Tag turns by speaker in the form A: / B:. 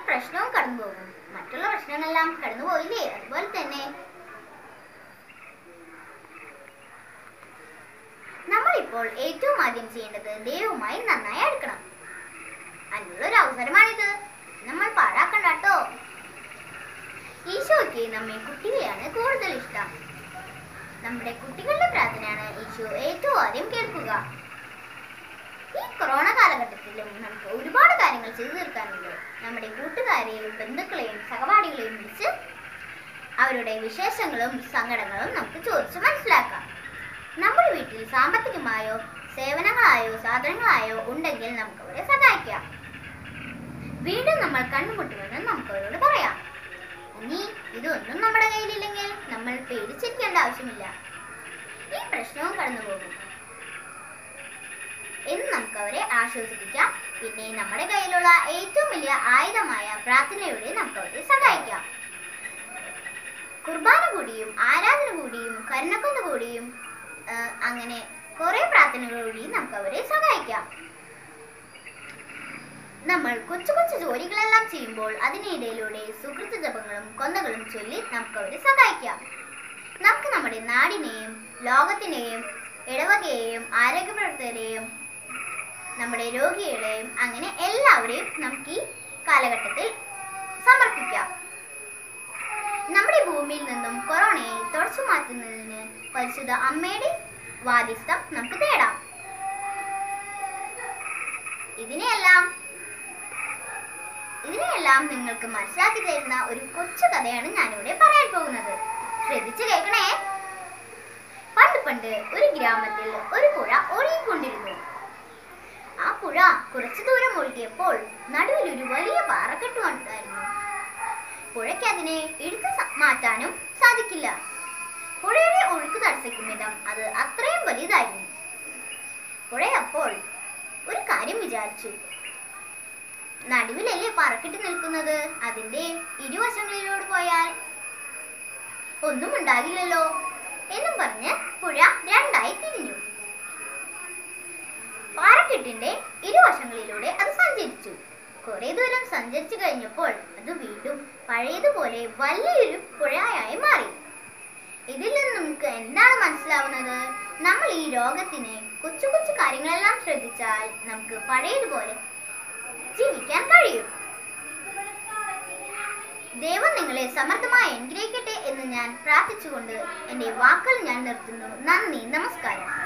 A: പ്രശ്നവും കടന്നു പോകും മറ്റുള്ള പ്രശ്നങ്ങളെല്ലാം കടന്നു പോയില്ലേ അതുപോലെ തന്നെ നമ്മളിപ്പോൾ ഏറ്റവും ആദ്യം ചെയ്യേണ്ടത് ദൈവവുമായി നന്നായി അടുക്കണം അതിനുള്ളൊരു അവസരമാണിത് നമ്മൾ പാഴാക്കണ്ട കേട്ടോ ഈശോയ്ക്ക് നമ്മെ കുട്ടികളെയാണ് കൂടുതൽ ഇഷ്ടം നമ്മുടെ കുട്ടികളുടെ പ്രാർത്ഥനയാണ് ഈശോ ഏറ്റവും ആദ്യം കേൾക്കുക ഈ കൊറോണ കാലഘട്ടത്തിലും നമുക്ക് ഒരുപാട് കാര്യങ്ങൾ ചെയ്തു തീർക്കാനുണ്ട് നമ്മുടെ കൂട്ടുകാരെയും ബന്ധുക്കളെയും സഹപാഠികളെയും വിളിച്ച് അവരുടെ വിശേഷങ്ങളും സങ്കടങ്ങളും നമുക്ക് ചോദിച്ച് മനസ്സിലാക്കാം നമ്മുടെ വീട്ടിൽ സാമ്പത്തികമായോ സേവനങ്ങളായോ സാധനങ്ങളായോ ഉണ്ടെങ്കിൽ നമുക്ക് അവരെ സഹായിക്കാം വീണ്ടും നമ്മൾ കണ്ടുമുട്ടുമെന്ന് നമുക്ക് അവരോട് പറയാം ഇനി ഇതൊന്നും നമ്മുടെ കയ്യിലില്ലെങ്കിൽ നമ്മൾ പേടിച്ചിരിക്കേണ്ട ആവശ്യമില്ല ഈ പ്രശ്നവും കടന്നു പോകും എന്ന് നമുക്ക് അവരെ ആശ്വസിപ്പിക്കാം പിന്നെ നമ്മുടെ കയ്യിലുള്ള ഏറ്റവും വലിയ ആയുധമായ പ്രാർത്ഥനയോടെ നമുക്ക് അവരെ സഹായിക്കാം കുർബാന കൂടിയും ആരാധന കൂടിയും കരുണക്കൊന്ന കൂടിയും ആ, അങ്ങനെ കുറെ പ്രാർത്ഥനകളോടെയും നമുക്ക് അവരെ സഹായിക്കാം നമ്മൾ കൊച്ചു കൊച്ചു ജോലികളെല്ലാം ചെയ്യുമ്പോൾ അതിനിടയിലൂടെ സുഹൃത്ത് ജപങ്ങളും കൊന്തകളും ചൊല്ലി നമുക്ക് അവരെ സഹായിക്കാം നമുക്ക് നമ്മുടെ നാടിനെയും ലോകത്തിനെയും ഇടവകയെയും ആരോഗ്യപ്രവർത്തകരെയും നമ്മുടെ രോഗികളെയും അങ്ങനെ എല്ലാവരെയും നമുക്ക് ഈ കാലഘട്ടത്തിൽ സമർപ്പിക്കാം നമ്മുടെ ഭൂമിയിൽ നിന്നും കൊറോണയെ തുടച്ചു മാറ്റുന്നതിന് പരിശുദ്ധ അമ്മയുടെ വാദിസ്ഥം നമുക്ക് തേടാം ഇതിനെയെല്ലാം ഇതിനെയെല്ലാം നിങ്ങൾക്ക് മനസ്സിലാക്കി തരുന്ന ഒരു കൊച്ചു കഥയാണ് ഞാനിവിടെ പറയാൻ പോകുന്നത് ശ്രദ്ധിച്ചു കേൾക്കണേ പണ്ട് പണ്ട് ഒരു ഗ്രാമത്തിൽ ഒരു പുഴ ഒഴുകിക്കൊണ്ടിരുന്നു ആ പുഴ കുറച്ചു ദൂരം ഒഴുകിയപ്പോൾ നടുവിൽ ഒരു വലിയ പാറക്കെട്ട് ഉണ്ടായിരുന്നു പുഴയ്ക്ക് അതിനെ എടുത്തു സ- മാറ്റാനും സാധിക്കില്ല പുഴയുടെ ഒഴുക്ക് തടസ്സിക്കും വിധം അത് അത്രയും വലുതായിരുന്നു പുഴ അപ്പോൾ ഒരു കാര്യം വിചാരിച്ചു നടുവിലല്ലേ പറക്കിട്ട് നിൽക്കുന്നത് അതിന്റെ ഇരുവശങ്ങളിലൂടെ പോയാൽ ഒന്നും ഉണ്ടാകില്ലല്ലോ എന്നും പറഞ്ഞ് പുഴ രണ്ടായി തിരിഞ്ഞു പാറക്കെട്ടിന്റെ ഇരുവശങ്ങളിലൂടെ അത് സഞ്ചരിച്ചു കുറെ ദൂരം സഞ്ചരിച്ചു കഴിഞ്ഞപ്പോൾ അത് വീണ്ടും പഴയതുപോലെ വലിയൊരു പുഴയായി മാറി ഇതിൽ നിന്ന് നമുക്ക് എന്താണ് മനസ്സിലാവുന്നത് നമ്മൾ ഈ രോഗത്തിന് കൊച്ചു കൊച്ചു കാര്യങ്ങളെല്ലാം ശ്രദ്ധിച്ചാൽ നമുക്ക് പഴയതുപോലെ ജീവിക്കാൻ കഴിയും ദൈവം നിങ്ങളെ സമർത്ഥമായി അനുഗ്രഹിക്കട്ടെ എന്ന് ഞാൻ പ്രാർത്ഥിച്ചുകൊണ്ട് എൻ്റെ വാക്കുകൾ ഞാൻ നിർത്തുന്നു നന്ദി നമസ്കാരം